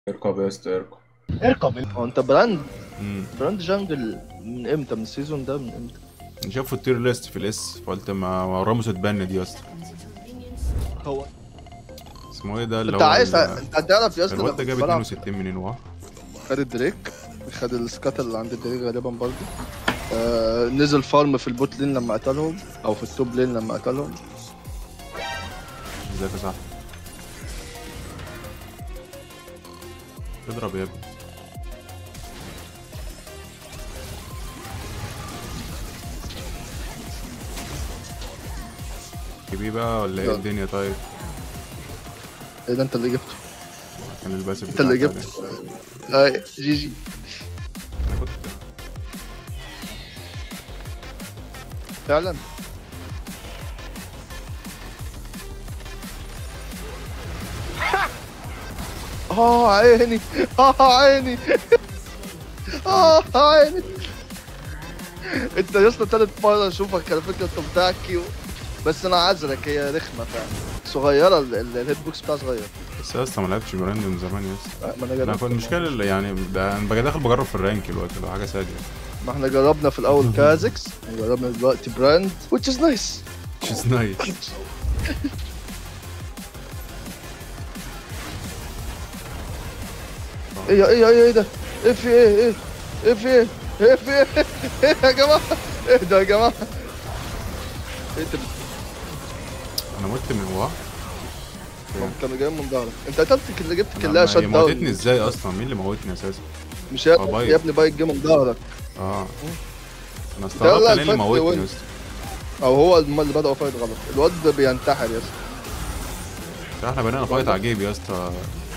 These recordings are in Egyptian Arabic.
اركب يا اسطى اركب اركب هو انت براند امم براند جانجل من امتى من السيزون ده من امتى شافوا التير ليست في الاس فقلت ما ما راموس اتبنى دي يا اسطى هو اسمه ايه ده اللي انت هو عايز ال- انت هتعرف يا اسطى الواد ده لما جاب بلعب 62 منين هو خد الدريك خد السكاتر اللي عند الدريك غالبا برضه آه نزل فارم في البوت لين لما قتلهم او في التوب لين لما قتلهم ازيك يا صاحبي اضرب يا ابني تجيبيه بقى ولا ايه لا. الدنيا طيب ايه ده انت اللي جبته كان الباسف انت اللي بتاعك جبته عليه. آه جي جي انا كنت فعلا اه عيني اه عيني اه عيني انت يا اسطى تالت مره اشوفك على فكره انت بتاع كيو بس انا عذرك هي رخمه فعلا صغيره ال- ال- الهيد بوكس بتاعها صغير بس يا اسطى ما لعبتش براند من زمان يا اسطى ما انا انا جربت كنت المشكله اللي يعني ده انا بقى داخل بجرب في الرانك دلوقتي لو حاجه ساديه ما احنا جربنا في الاول كازكس جربنا دلوقتي براند which is nice She's nice ايه ايه ايه ايه ده ايه في ايه ايه ايه في ايه ايه في ايه ايه يا جماعه ايه ده يا جماعه ايه انت انا مت من هو هم كانوا جايين من ظهرك انت قتلت اللي جبت لا، كلها ما- شات هي موتتني داون ازاي اصلا مين اللي موتني اساسا مش يا آه، بايت. يا ابني بايك جه من ظهرك اه انا استغربت يلا انا اللي الفرق موتني وين؟ يا اسطى او هو الم- اللي بدأوا فايت غلط الواد ده بينتحر يا اسطى ده احنا بنينا فايت عجيب يا اسطى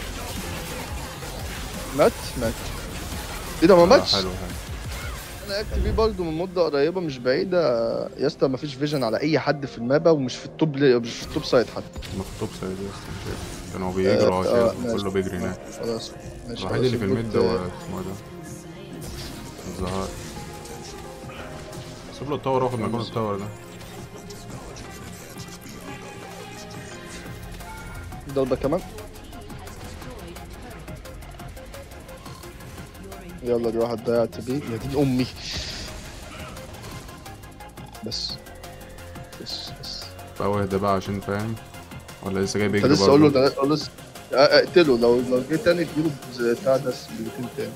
مات مات ايه ده ما آه، ماتش حلو حلو انا لعبت بيه برضه من مده قريبه مش بعيده يا اسطى ما فيش فيجن على اي حد في المابا ومش في التوب لي... مش في التوب سايد حتى مكتوب سيد يا اسطى مش عارف. كانوا بيجروا اهو آه، شايف ماشي. كله بيجري هناك خلاص ماشي الوحيد اللي في خلاص الميد البوت- هو اسمه ايه ده الزهار سيب له التاور واخد مكان التاور ده ضربة كمان يلا دي واحد ضيعت بيه يا دين امي بس بس بس فهو اهدى بقى عشان فاهم ولا لسه جاي انت بيجري لسه اقول له برضه ده أقول له لسه آه، اقتله لو لو جه تاني اديله بز- بتاع ده سبلتين تاني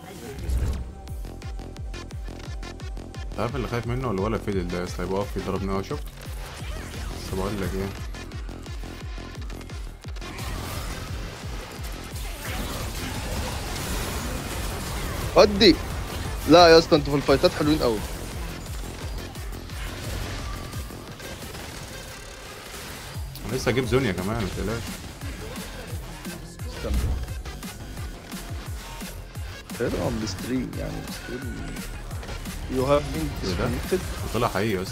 انت عارف اللي خايف منه ولا ولا فيدل ده يا اسطى يبقى واقف يضربني اهو شفت بس بقول لك ايه ودي لا يا اسطى انتوا في الفايتات حلوين قوي انا لسه هجيب زونيا كمان ما تقلقش استنى تقريبا on the stream يعني ستريم يو هاف بين إيه ده؟ disconnected طلع حقيقي يا اسطى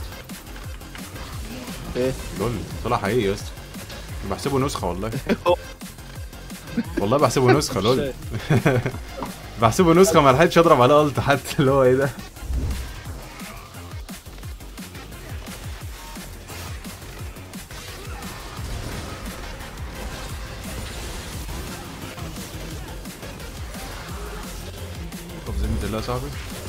ايه لول طلع حقيقي يا اسطى بحسبه نسخة والله والله بحسبه نسخة لول بحسبه نسخة ما لحقتش اضرب عليه الت حتى اللي هو ايه ده طب ذمة الله يا صاحبي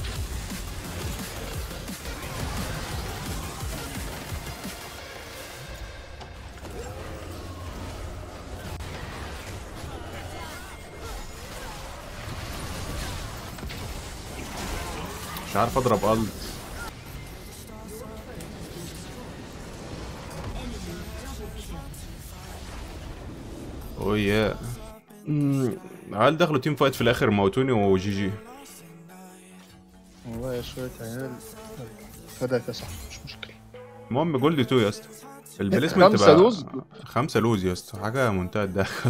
مش عارف اضرب الت اوه يا عيال دخلوا تيم فايت في الاخر موتوني وجي جي والله يا شوية عيال فداك يا صاحبي مش مشكلة المهم جولد 2 يا اسطى البليسمنت خمسة بقى لوز؟ خمسة لوز يا اسطى حاجة منتهى الدخل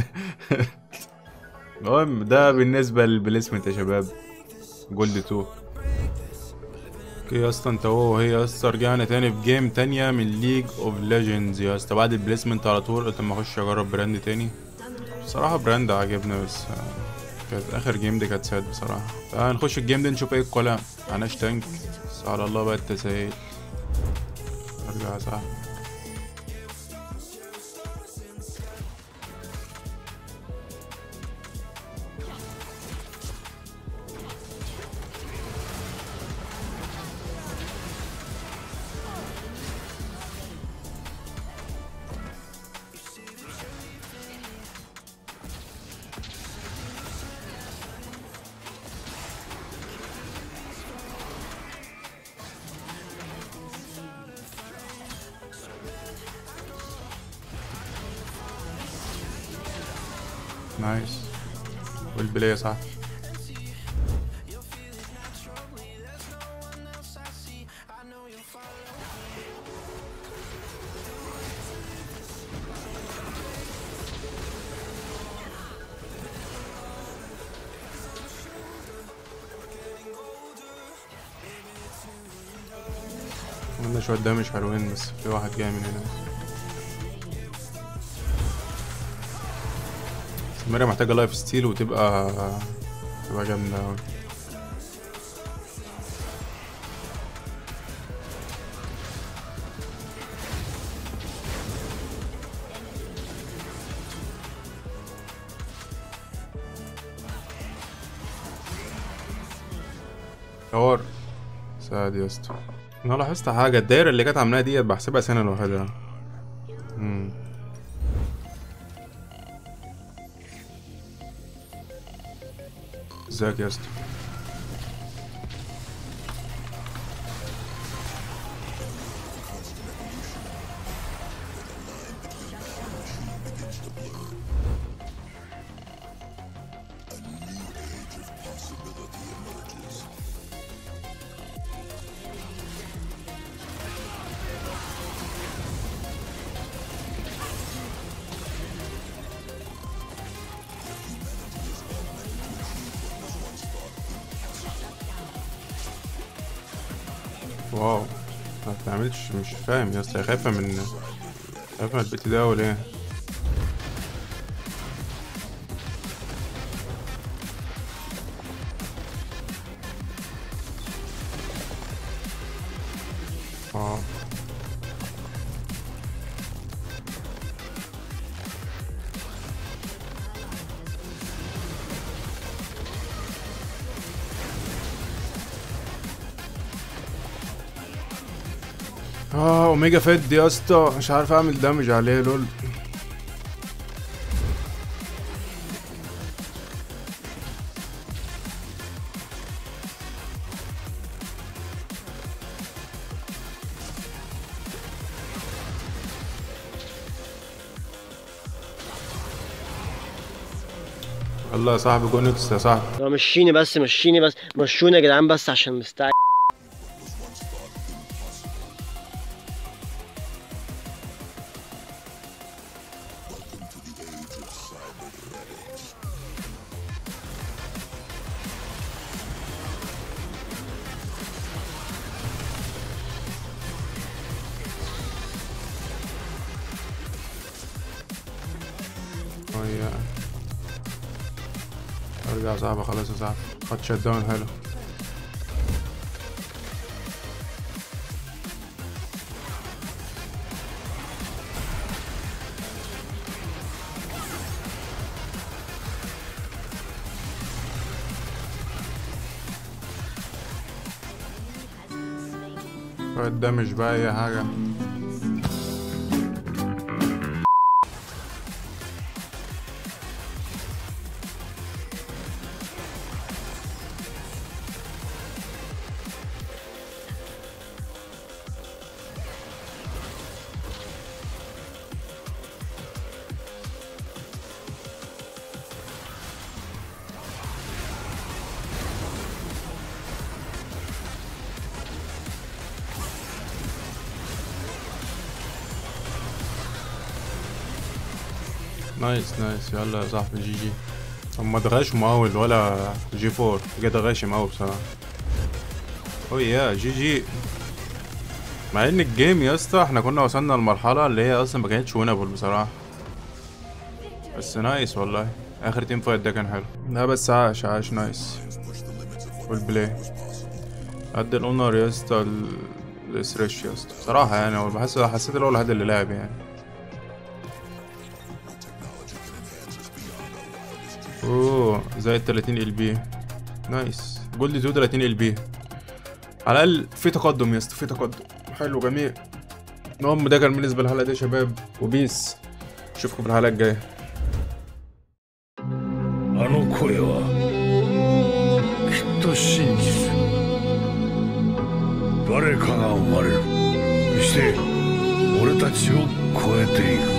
المهم ده بالنسبة للبليسمنت يا شباب جولد 2 اوكي يا اسطى انت اهو هي يا اسطى رجعنا تاني في جيم تانية من ليج اوف ليجندز يا اسطى بعد البليسمنت على طول قلت اما اخش اجرب براند تاني بصراحة براند عجبني بس آه، كانت اخر جيم دي كانت ساد بصراحة تعال نخش الجيم دي نشوف ايه الكلام معناش تانك بس على الله بقى التسهيل ارجع يا صاحبي نايس والبلاي صح عملنا شوية دامج حلوين بس في واحد جاي من هنا سميرة محتاجة لايف ستيل وتبقى تبقى جامدة أوي حوار سعد يا اسطى انا لاحظت حاجة الدايرة اللي كانت عاملاها ديت بحسبها سنة لوحدها مم. ازيك يا اسطى واو ما بتعملش مش فاهم يا اسطى هي خايفة من خايفة من البت ده ولا ايه اه اه اوميجا فيد يا اسطى مش عارف اعمل دامج عليه لول الله يا صاحبي جون اكس يا صاحبي لو مشيني بس مشيني بس مشوني يا جدعان بس عشان مستعجل ويا ارجع يا صاحبي خلاص يا صاحبي خد شت داون حلو شوية دمج بقى اي حاجة نايس نايس يلا يا صاحبي جي جي هم اتغاش مقاول ولا جي فور كده غاشم اوي بصراحة اوه يا جي جي مع ان الجيم يا اسطى احنا كنا وصلنا لمرحلة اللي هي اصلا ما كانتش وينابل بصراحة بس نايس والله اخر تيم فايت ده كان حلو لا بس عاش عاش نايس والبلاي قد الاونر يا اسطى ال- الاسريش يا اسطى بصراحة يعني هو بحس حسيت اللي هو الوحيد اللي لعب يعني اوه زائد 30 ال بي نايس جولد 2 30 ال بي على الاقل في تقدم يا اسطى في تقدم حلو جميل المهم ده كان بالنسبه للحلقه دي يا شباب وبيس اشوفكم في الحلقه الجايه あの声はきっと真実誰かが生まれるそして俺たちを超えていく